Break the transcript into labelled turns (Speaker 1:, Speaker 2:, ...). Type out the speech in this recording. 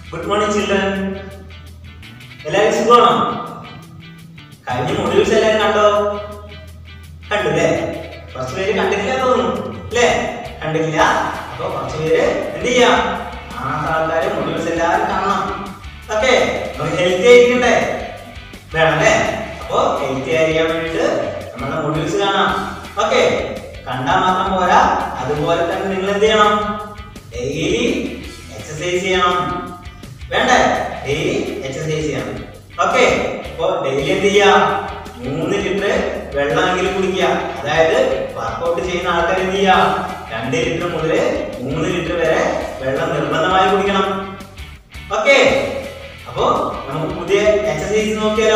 Speaker 1: good morning children എല്ലാവരും സുഖമാണോ കഴിഞ്ഞ മൊഡ്യൂൾസ് എല്ലാവരും കണ്ടോ കണ്ടു അല്ലേ കുറച്ച് പേര് കണ്ടിട്ടില്ല തോന്നുന്നു അല്ലേ കണ്ടിട്ടില്ല അപ്പൊ കുറച്ച് പേര് എന്ത് ചെയ്യാം കാണാത്ത ആൾക്കാര് മൊഡ്യൂൾസ് എല്ലാവരും കാണണം ഓക്കെ നമുക്ക് ഹെൽത്തി ആയിരിക്കണ്ടേ വേണം അല്ലേ അപ്പൊ ഹെൽത്തി ആയിരിക്കാൻ വേണ്ടിട്ട് നമ്മുടെ മൊഡ്യൂൾസ് കാണാം ഓക്കെ കണ്ടാൽ മാത്രം പോരാ അതുപോലെ തന്നെ നിങ്ങൾ എന്ത് ചെയ്യണം ഡെയിലി എക്സസൈസ് ചെയ്യണം വേണ്ടേ ഡെയിലി എക്സസൈസ് ചെയ്യണം ഓക്കെ അപ്പൊ ഡെയിലി എന്ത് ചെയ്യാ മൂന്ന് ലിറ്റർ വെള്ളമെങ്കിലും കുടിക്കുക അതായത് വർക്കൗട്ട് ചെയ്യുന്ന ആൾക്കാർ എന്ത് ചെയ്യാ രണ്ട് ലിറ്റർ മുതൽ മൂന്ന് ലിറ്റർ വരെ വെള്ളം നിർബന്ധമായി കുടിക്കണം ഓക്കെ അപ്പോ നമുക്ക് പുതിയ എക്സസൈസ് നോക്കിയാലോ